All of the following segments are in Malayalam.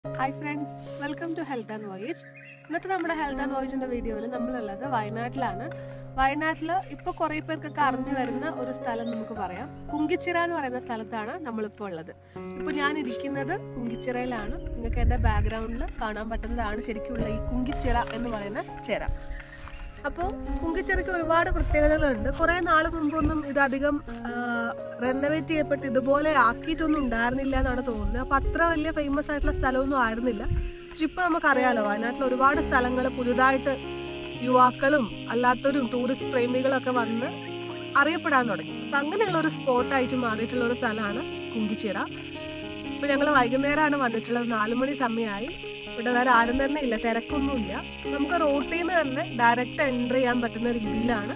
hi friends welcome to health and voyage ഇന്നത്തെ നമ്മുടെ ഹെൽത്ത് ആൻഡ് വോയേജിന്റെ വീഡിയോയിൽ നമ്മളുള്ളത് വയനാട്ടിലാണ് വയനാട്ടിൽ ഇപ്പോൾ കുറേ പേർക്കൊക്കെ അറിഞ്ഞു വരുന്ന ഒരു സ്ഥലം നമുക്ക് പറയാം കുങ്കിച്ചിറ എന്ന് പറയുന്ന സ്ഥലത്താണ് നമ്മളിപ്പോൾ ഉള്ളത് ഇപ്പോൾ ഞാൻ ഇരിക്കുന്നത് കുങ്കിച്ചിറയിലാണ് നിങ്ങൾക്ക് എൻ്റെ ബാക്ക്ഗ്രൗണ്ടിൽ കാണാൻ പറ്റുന്നതാണ് ശരിക്കുള്ള ഈ കുങ്കിച്ചിറ എന്ന് പറയുന്ന ചിറ അപ്പോൾ കുങ്കിച്ചിറയ്ക്ക് ഒരുപാട് പ്രത്യേകതകളുണ്ട് കുറേ നാൾ മുമ്പൊന്നും ഇതധികം റെനോവേറ്റ് ചെയ്യപ്പെട്ട് ഇതുപോലെ ആക്കിയിട്ടൊന്നും ഉണ്ടായിരുന്നില്ല എന്നാണ് തോന്നുന്നത് അപ്പം അത്ര വലിയ ഫേമസ് ആയിട്ടുള്ള സ്ഥലമൊന്നും ആയിരുന്നില്ല പക്ഷെ ഇപ്പം നമുക്കറിയാലോ വയനാട്ടിൽ ഒരുപാട് സ്ഥലങ്ങൾ പുതുതായിട്ട് യുവാക്കളും അല്ലാത്തവരും ടൂറിസ്റ്റ് പ്രേമികളൊക്കെ വന്ന് അറിയപ്പെടാൻ തുടങ്ങി അപ്പം അങ്ങനെയുള്ള ഒരു സ്പോട്ടായിട്ട് മാറിയിട്ടുള്ള ഒരു സ്ഥലമാണ് കുങ്കിച്ചിറ ഇപ്പം ഞങ്ങൾ വൈകുന്നേരമാണ് വന്നിട്ടുള്ളത് നാല് മണി സമയമായി ഇവിടെ വേറെ ആരും തന്നെ ഇല്ല തിരക്കൊന്നുമില്ല നമുക്ക് റോട്ടിൽ നിന്ന് തന്നെ ഡയറക്റ്റ് എൻ്റർ ചെയ്യാൻ പറ്റുന്ന രീതിയിലാണ്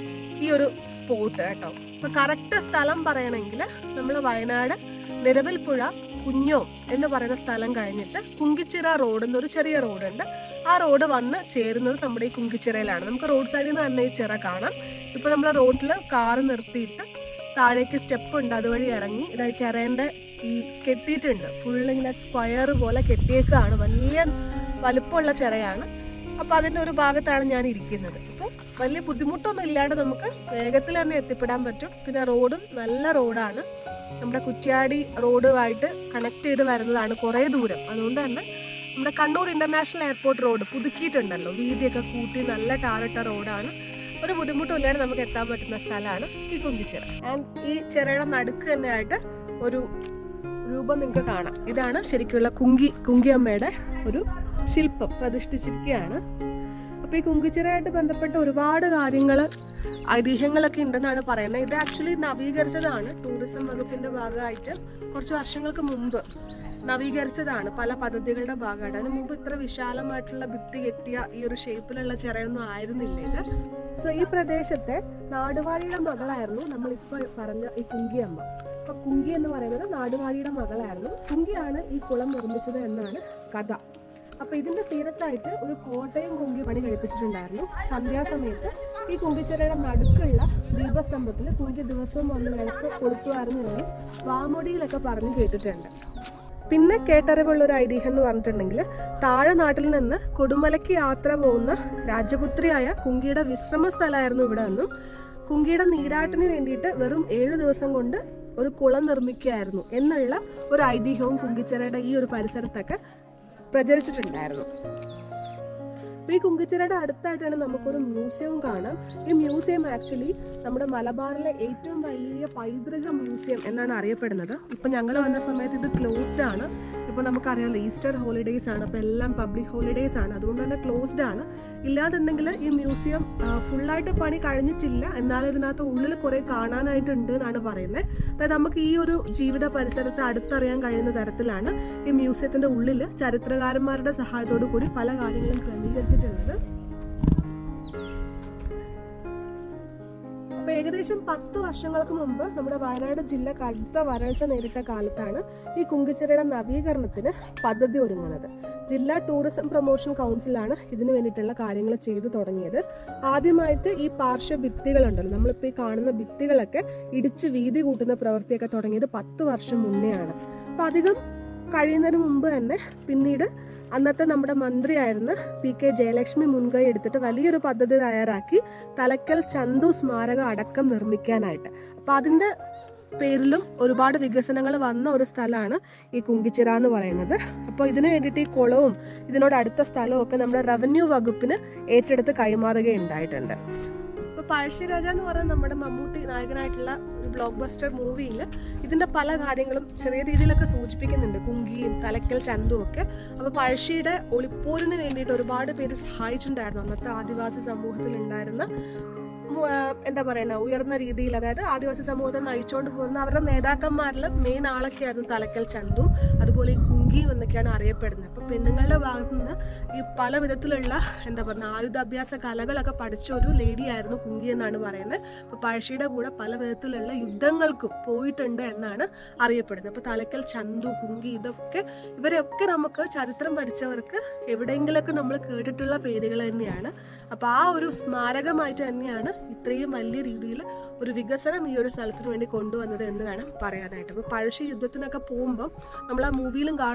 ഈ ഒരു സ്പോട്ട് കേട്ടോ അപ്പൊ കറക്റ്റ് സ്ഥലം പറയണമെങ്കിൽ നമ്മൾ വയനാട് നിരവൽപ്പുഴ കുഞ്ഞോം എന്ന് പറയുന്ന സ്ഥലം കഴിഞ്ഞിട്ട് കുങ്കിച്ചിറ റോഡ് എന്നൊരു ചെറിയ റോഡുണ്ട് ആ റോഡ് വന്ന് ചേരുന്നത് നമ്മുടെ ഈ കുങ്കിച്ചിറയിലാണ് നമുക്ക് റോഡ് സൈഡിൽ നിന്ന് തന്നെ ഈ ചിറ കാണാം ഇപ്പൊ നമ്മൾ റോഡിൽ കാറ് നിർത്തിയിട്ട് താഴേക്ക് സ്റ്റെപ്പ് ഉണ്ട് അതുവഴി ഇറങ്ങി ഇതാ ചിറേന്റെ ഈ കെട്ടിയിട്ടുണ്ട് ഫുൾ ഇങ്ങനെ സ്ക്വയർ പോലെ കെട്ടിയേക്കാണ് വലിയ വലുപ്പമുള്ള ചിറയാണ് അപ്പൊ അതിന്റെ ഒരു ഭാഗത്താണ് ഞാൻ ഇരിക്കുന്നത് അപ്പോൾ വലിയ ബുദ്ധിമുട്ടൊന്നും ഇല്ലാണ്ട് നമുക്ക് വേഗത്തിൽ തന്നെ എത്തിപ്പെടാൻ പറ്റും പിന്നെ റോഡും നല്ല റോഡാണ് നമ്മുടെ കുറ്റ്യാടി റോഡുമായിട്ട് കണക്ട് ചെയ്ത് വരുന്നതാണ് കുറേ ദൂരം അതുകൊണ്ട് തന്നെ നമ്മുടെ കണ്ണൂർ ഇന്റർനാഷണൽ എയർപോർട്ട് റോഡ് പുതുക്കിയിട്ടുണ്ടല്ലോ വീതിയൊക്കെ കൂട്ടി നല്ല ടാറിട്ട റോഡാണ് ഒരു ബുദ്ധിമുട്ടും ഇല്ലാണ്ട് നമുക്ക് എത്താൻ പറ്റുന്ന സ്ഥലമാണ് ഈ കുങ്കിച്ചിറ ആൻഡ് ഈ ചിറയുടെ നടുക്ക് തന്നെയായിട്ട് ഒരു രൂപം നിങ്ങൾക്ക് കാണാം ഇതാണ് ശരിക്കുള്ള കുങ്കി കുങ്കിയമ്മയുടെ ഒരു ശില്പം പ്രതിഷ്ഠിച്ചിരിക്കുകയാണ് അപ്പൊ ഈ കുങ്കിച്ചിറയായിട്ട് ബന്ധപ്പെട്ട ഒരുപാട് കാര്യങ്ങൾ ഐതിഹ്യങ്ങളൊക്കെ ഉണ്ടെന്നാണ് പറയുന്നത് ഇത് ആക്ച്വലി നവീകരിച്ചതാണ് ടൂറിസം വകുപ്പിന്റെ ഭാഗമായിട്ട് കുറച്ച് വർഷങ്ങൾക്ക് മുമ്പ് നവീകരിച്ചതാണ് പല പദ്ധതികളുടെ ഭാഗമായിട്ട് അതിന് മുമ്പ് ഇത്ര വിശാലമായിട്ടുള്ള ഭിത്തി കെട്ടിയ ഈ ഒരു ഷേപ്പിലുള്ള ചിറയൊന്നും ആയിരുന്നില്ല ഇത് സോ ഈ പ്രദേശത്തെ നാടുവാഴിയുടെ മകളായിരുന്നു നമ്മളിപ്പോൾ പറഞ്ഞ ഈ കുങ്കിയമ്മ അപ്പൊ കുങ്കി എന്ന് പറയുന്നത് നാടുവാഴിയുടെ മകളായിരുന്നു കുങ്കിയാണ് ഈ കുളം നിർമ്മിച്ചത് എന്നാണ് കഥ അപ്പൊ ഇതിന്റെ തീരത്തായിട്ട് ഒരു കോട്ടയം കുങ്കി പണി കഴിപ്പിച്ചിട്ടുണ്ടായിരുന്നു സന്ധ്യാസമയത്ത് ഈ കുങ്കിച്ചിറയുടെ നടുക്കുള്ള ദീപസ്തംഭത്തിൽ കുങ്കി ദിവസവും വന്ന് വിളക്ക് കൊളുത്തുമായിരുന്നു എന്ന് വാമൊടിയിലൊക്കെ പറഞ്ഞു കേട്ടിട്ടുണ്ട് പിന്നെ കേട്ടറിവുള്ള ഒരു ഐതിഹ്യം എന്ന് പറഞ്ഞിട്ടുണ്ടെങ്കിൽ താഴെ നാട്ടിൽ നിന്ന് കൊടുമലയ്ക്ക് യാത്ര പോകുന്ന രാജപുത്രിയായ കുങ്കിയുടെ വിശ്രമ സ്ഥലമായിരുന്നു ഇവിടെ നിന്നും കുങ്കിയുടെ നീരാട്ടിന് വേണ്ടിയിട്ട് വെറും ഏഴു ദിവസം കൊണ്ട് ഒരു കുളം നിർമ്മിക്കുകയായിരുന്നു എന്നുള്ള ഒരു ഐതിഹ്യവും കുങ്കിച്ചിറയുടെ ഈ ഒരു പരിസരത്തൊക്കെ പ്രചരിച്ചിട്ടുണ്ടായിരുന്നു അപ്പൊ ഈ കുങ്കിച്ചിറയുടെ അടുത്തായിട്ടാണ് നമുക്കൊരു മ്യൂസിയവും കാണാം ഈ മ്യൂസിയം ആക്ച്വലി നമ്മുടെ മലബാറിലെ ഏറ്റവും വലിയ പൈതൃക മ്യൂസിയം എന്നാണ് അറിയപ്പെടുന്നത് ഇപ്പൊ ഞങ്ങൾ വന്ന സമയത്ത് ഇത് ക്ലോസ്ഡ് ആണ് ഇപ്പൊ നമുക്കറിയാലോ ഈസ്റ്റർ ഹോളിഡേയ്സ് ആണ് അപ്പൊ എല്ലാം പബ്ലിക് ഹോളിഡേയ്സ് ആണ് അതുകൊണ്ട് തന്നെ ക്ലോസ്ഡ് ആണ് ഇല്ലാന്നുണ്ടെങ്കിൽ ഈ മ്യൂസിയം ഫുള്ളായിട്ട് പണി കഴിഞ്ഞിട്ടില്ല എന്നാലും ഇതിനകത്ത് ഉള്ളിൽ കുറെ കാണാനായിട്ടുണ്ട് എന്നാണ് പറയുന്നത് അതായത് നമുക്ക് ഈ ഒരു ജീവിത പരിസരത്തെ അടുത്തറിയാൻ കഴിയുന്ന തരത്തിലാണ് ഈ മ്യൂസിയത്തിന്റെ ഉള്ളിൽ ചരിത്രകാരന്മാരുടെ സഹായത്തോടു കൂടി പല കാര്യങ്ങളും ക്രമീകരിച്ചിട്ടുള്ളത് അപ്പൊ ഏകദേശം പത്ത് വർഷങ്ങൾക്ക് മുമ്പ് നമ്മുടെ വയനാട് ജില്ല കടുത്ത വരൾച്ച നേരിട്ട കാലത്താണ് ഈ കുങ്കിച്ചിറയുടെ നവീകരണത്തിന് പദ്ധതി ഒരുങ്ങുന്നത് ജില്ലാ ടൂറിസം പ്രൊമോഷൻ കൗൺസിലാണ് ഇതിനു വേണ്ടിയിട്ടുള്ള കാര്യങ്ങൾ ചെയ്തു തുടങ്ങിയത് ആദ്യമായിട്ട് ഈ പാർശ്വ ഭിത്തികളുണ്ടല്ലോ നമ്മളിപ്പോൾ ഈ കാണുന്ന ഭിത്തികളൊക്കെ ഇടിച്ച് വീതി കൂട്ടുന്ന പ്രവൃത്തിയൊക്കെ തുടങ്ങിയത് പത്ത് വർഷം മുന്നെയാണ് അപ്പൊ അധികം കഴിയുന്നതിന് മുമ്പ് തന്നെ പിന്നീട് അന്നത്തെ നമ്മുടെ മന്ത്രിയായിരുന്ന പി കെ ജയലക്ഷ്മി മുൻകൈ എടുത്തിട്ട് വലിയൊരു പദ്ധതി തയ്യാറാക്കി തലക്കൽ ചന്തു സ്മാരക അടക്കം നിർമ്മിക്കാനായിട്ട് അപ്പൊ അതിന്റെ പേരിലും ഒരുപാട് വികസനങ്ങൾ വന്ന ഒരു സ്ഥലമാണ് ഈ കുങ്കിച്ചിറ എന്ന് പറയുന്നത് അപ്പോൾ ഇതിനു വേണ്ടിയിട്ട് ഈ കുളവും ഇതിനോട് അടുത്ത സ്ഥലവും ഒക്കെ നമ്മുടെ റവന്യൂ വകുപ്പിന് ഏറ്റെടുത്ത് കൈമാറുകയുണ്ടായിട്ടുണ്ട് ഇപ്പൊ പഴശ്ശിരാജ എന്ന് പറയുന്ന നമ്മുടെ മമ്മൂട്ടി നായകനായിട്ടുള്ള ഒരു ബ്ലോക്ക് ബസ്റ്റർ മൂവിയിൽ ഇതിന്റെ പല കാര്യങ്ങളും ചെറിയ രീതിയിലൊക്കെ സൂചിപ്പിക്കുന്നുണ്ട് കുങ്കിയും തലക്കൽ ചന്തും ഒക്കെ അപ്പൊ പഴശ്ശിയുടെ ഒളിപ്പോരിന് വേണ്ടിയിട്ട് ഒരുപാട് പേര് സഹായിച്ചിട്ടുണ്ടായിരുന്നു അന്നത്തെ ആദിവാസി സമൂഹത്തിൽ ഉണ്ടായിരുന്ന മു- ആ, എന്താ പറയുക ഉയർന്ന രീതിയിൽ അതായത് ആദിവാസി സമൂഹത്തെ നയിച്ചുകൊണ്ട് പോകുന്ന അവരുടെ നേതാക്കന്മാരിൽ മെയിൻ ആളൊക്കെയായിരുന്നു തലക്കൽ ചന്തും അതുപോലെ ഈ കുങ്കിയും എന്നൊക്കെയാണ് അറിയപ്പെടുന്നത് അപ്പൊ പെണ്ണുങ്ങളുടെ ഭാഗത്തു നിന്ന് ഈ പല വിധത്തിലുള്ള എന്താ പറയുക ആയുധാഭ്യാസ കലകളൊക്കെ പഠിച്ച ഒരു ലേഡി ആയിരുന്നു കുങ്കി എന്നാണ് പറയുന്നത് അപ്പൊ പഴശ്ശിയുടെ കൂടെ പല വിധത്തിലുള്ള യുദ്ധങ്ങൾക്കും പോയിട്ടുണ്ട് എന്നാണ് അറിയപ്പെടുന്നത് അപ്പൊ തലക്കൽ ചന്തു കുങ്കി ഇതൊക്കെ ഇവരെയൊക്കെ നമുക്ക് ചരിത്രം പഠിച്ചവർക്ക് എവിടെയെങ്കിലൊക്കെ നമ്മൾ കേട്ടിട്ടുള്ള പേരുകൾ തന്നെയാണ് അപ്പൊ ആ ഒരു സ്മാരകമായിട്ട് തന്നെയാണ് ഇത്രയും വലിയ രീതിയിൽ ഒരു വികസനം ഈ ഒരു സ്ഥലത്തിന് വേണ്ടി കൊണ്ടുവന്നത് എന്ന് വേണം പറയാനായിട്ട് അപ്പൊ പഴശ്ശി യുദ്ധത്തിനൊക്കെ പോകുമ്പം നമ്മൾ ആ മൂവിയിലും കാണുന്ന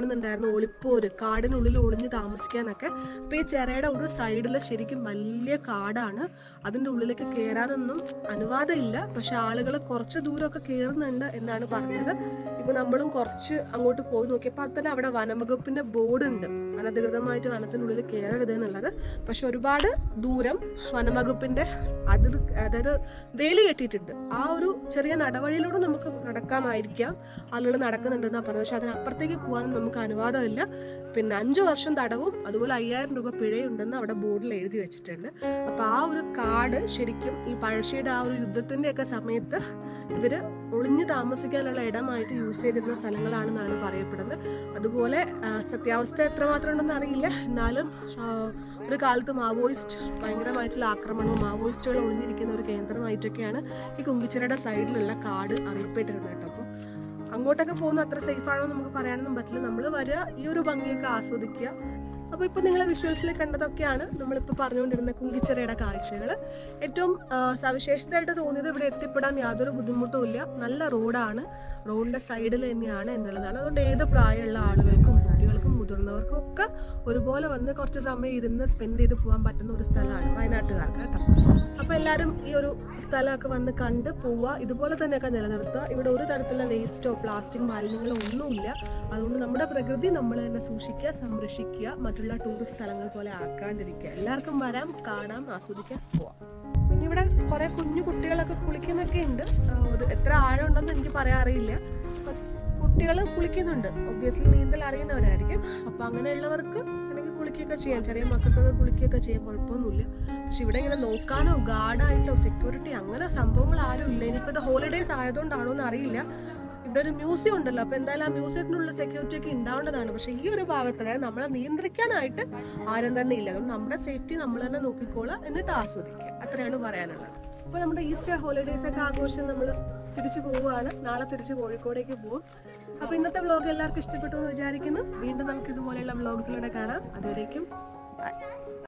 ഇഷ്ടപ്പെടുന്നുണ്ടായിരുന്നു ഒളിപ്പോര് കാടിനുള്ളിൽ ഒളിഞ്ഞ് താമസിക്കാനൊക്കെ അപ്പോൾ ഈ ചിറയുടെ ഒരു സൈഡിൽ ശരിക്കും വലിയ കാടാണ് അതിൻ്റെ ഉള്ളിലേക്ക് കയറാനൊന്നും അനുവാദമില്ല പക്ഷെ ആളുകൾ കുറച്ച് ദൂരമൊക്കെ കയറുന്നുണ്ട് എന്നാണ് പറഞ്ഞത് ഇപ്പോൾ നമ്മളും കുറച്ച് അങ്ങോട്ട് പോയി നോക്കിയപ്പോൾ അത് തന്നെ അവിടെ വനംവകുപ്പിൻ്റെ ബോർഡ് ഉണ്ട് അനധികൃതമായിട്ട് വനത്തിനുള്ളിൽ കയറരുത് എന്നുള്ളത് പക്ഷെ ഒരുപാട് ദൂരം വനംവകുപ്പിൻ്റെ അതിർ അതായത് വേലി കെട്ടിയിട്ടുണ്ട് ആ ഒരു ചെറിയ നടവഴിയിലൂടെ നമുക്ക് നടക്കാമായിരിക്കാം ആളുകൾ നടക്കുന്നുണ്ടെന്നാണ് പറഞ്ഞത് പക്ഷെ അതിനപ്പുറത്തേക്ക് പോകാനും നമുക്ക് അനുവാദമില്ല പിന്നെ അഞ്ചു വർഷം തടവും അതുപോലെ അയ്യായിരം രൂപ പിഴയുണ്ടെന്ന് അവിടെ ബോർഡിൽ എഴുതി വെച്ചിട്ടുണ്ട് അപ്പോൾ ആ ഒരു കാട് ശരിക്കും ഈ പഴശ്ശിയുടെ ആ ഒരു യുദ്ധത്തിൻ്റെയൊക്കെ സമയത്ത് ഇവർ ഒളിഞ്ഞു താമസിക്കാനുള്ള ഇടമായിട്ട് യൂസ് ചെയ്തിരുന്ന സ്ഥലങ്ങളാണെന്നാണ് പറയപ്പെടുന്നത് അതുപോലെ ആ, സത്യാവസ്ഥ എത്രമാത്രം ഉണ്ടെന്ന് അറിയില്ല എന്നാലും ആ, ഒരു കാലത്ത് മാവോയിസ്റ്റ് ഭയങ്കരമായിട്ടുള്ള ആക്രമണവും മാവോയിസ്റ്റുകൾ ഒളിഞ്ഞിരിക്കുന്ന ഒരു കേന്ദ്രമായിട്ടൊക്കെയാണ് ഈ കുങ്കിച്ചിറയുടെ സൈഡിലുള്ള കാട് അറിയപ്പെട്ടിരുന്നത് കേട്ടോ അപ്പോൾ അങ്ങോട്ടൊക്കെ പോകുന്ന അത്ര സേഫ് ആണോ എന്ന് നമുക്ക് പറയാനൊന്നും പറ്റില്ല നമ്മൾ വരിക ഈ ഒരു ഭംഗിയൊക്കെ ആസ്വദിക്കുക അപ്പോൾ ഇപ്പോൾ നിങ്ങൾ വിഷ്വൽസിൽ കണ്ടതൊക്കെയാണ് നമ്മളിപ്പോൾ പറഞ്ഞുകൊണ്ടിരുന്ന കുങ്കിച്ചിറയുടെ കാഴ്ചകൾ ഏറ്റവും ആ, സവിശേഷതയായിട്ട് തോന്നിയത് ഇവിടെ എത്തിപ്പെടാൻ യാതൊരു ബുദ്ധിമുട്ടും ഇല്ല നല്ല റോഡാണ് റോഡിൻ്റെ സൈഡിൽ തന്നെയാണ് എന്നുള്ളതാണ് അതുകൊണ്ട് ഏത് പ്രായമുള്ള ആളുകൾക്കും കുട്ടികൾക്കും മുതിർന്നവർക്കും ഒക്കെ ഒരുപോലെ വന്ന് കുറച്ച് സമയം ഇരുന്ന് സ്പെൻഡ് ചെയ്ത് പോകാൻ പറ്റുന്ന ഒരു സ്ഥലമാണ് വയനാട്ടുകാർക്ക് കേട്ടോ അപ്പോൾ എല്ലാവരും ഈ ഒരു സ്ഥലമൊക്കെ വന്ന് കണ്ട് പോവുക ഇതുപോലെ തന്നെയൊക്കെ നിലനിർത്തുക ഇവിടെ ഒരു തരത്തിലുള്ള വേസ്റ്റോ പ്ലാസ്റ്റിക് മാലിന്യങ്ങളോ ഒന്നുമില്ല അതുകൊണ്ട് നമ്മുടെ പ്രകൃതി നമ്മൾ തന്നെ സൂക്ഷിക്കുക സംരക്ഷിക്കുക മറ്റുള്ള ടൂറിസ്റ്റ് സ്ഥലങ്ങൾ പോലെ ആക്കാണ്ടിരിക്കുക എല്ലാവർക്കും വരാം കാണാം ആസ്വദിക്കാൻ പോവാം പിന്നെ ഇവിടെ കുറെ കുഞ്ഞു കുട്ടികളൊക്കെ കുളിക്കുന്നൊക്കെ ഉണ്ട് ആ, ഒരു എത്ര ആഴം ഉണ്ടെന്ന് എനിക്ക് പറയാൻ അറിയില്ല കുട്ടികൾ കുളിക്കുന്നുണ്ട് ഒബ്വിയസ്ലി നീന്തൽ അറിയുന്നവരായിരിക്കും അപ്പൊ അങ്ങനെയുള്ളവർക്ക് അല്ലെങ്കിൽ കുളിക്കുകയൊക്കെ ചെയ്യാം ചെറിയ മക്കൾക്കൊക്കെ കുളിക്കുകയൊക്കെ ചെയ്യാൻ കുഴപ്പമൊന്നുമില്ല പക്ഷെ ഇവിടെ ഇങ്ങനെ നോക്കാനോ ഗാർഡായിട്ടോ സെക്യൂരിറ്റി അങ്ങനെ സംഭവങ്ങൾ ആരും ഇല്ല ഇനിയിപ്പോൾ ഇത് ഹോളിഡേയ്സ് ആയതുകൊണ്ടാണോ എന്ന് അറിയില്ല ഇവിടെ ഒരു മ്യൂസിയം ഉണ്ടല്ലോ അപ്പൊ എന്തായാലും ആ മ്യൂസിയത്തിനുള്ള സെക്യൂരിറ്റി ഒക്കെ ഉണ്ടാവേണ്ടതാണ് പക്ഷെ ഈ ഒരു ഭാഗത്ത് അതായത് നമ്മളെ നിയന്ത്രിക്കാനായിട്ട് ആരും തന്നെ ഇല്ല അതുകൊണ്ട് നമ്മുടെ സേഫ്റ്റി നമ്മൾ തന്നെ നോക്കിക്കോളുക എന്നിട്ട് ആസ്വദിക്കുക അത്രയാണ് പറയാനുള്ളത് അപ്പോൾ നമ്മുടെ ഈസ്റ്റർ ഹോളിഡേയ്സ് ഒക്കെ ആഘോഷം നമ്മൾ തിരിച്ചു പോവുകയാണ് നാളെ തിരിച്ച് കോഴിക്കോടേക്ക് പോകും അപ്പോൾ ഇന്നത്തെ വ്ലോഗ് എല്ലാവർക്കും ഇഷ്ടപ്പെട്ടു എന്ന് വിചാരിക്കുന്നു വീണ്ടും നമുക്ക് ഇതുപോലെയുള്ള വ്ലോഗ്സിലൂടെ കാണാം അതുവരേക്കും ബൈ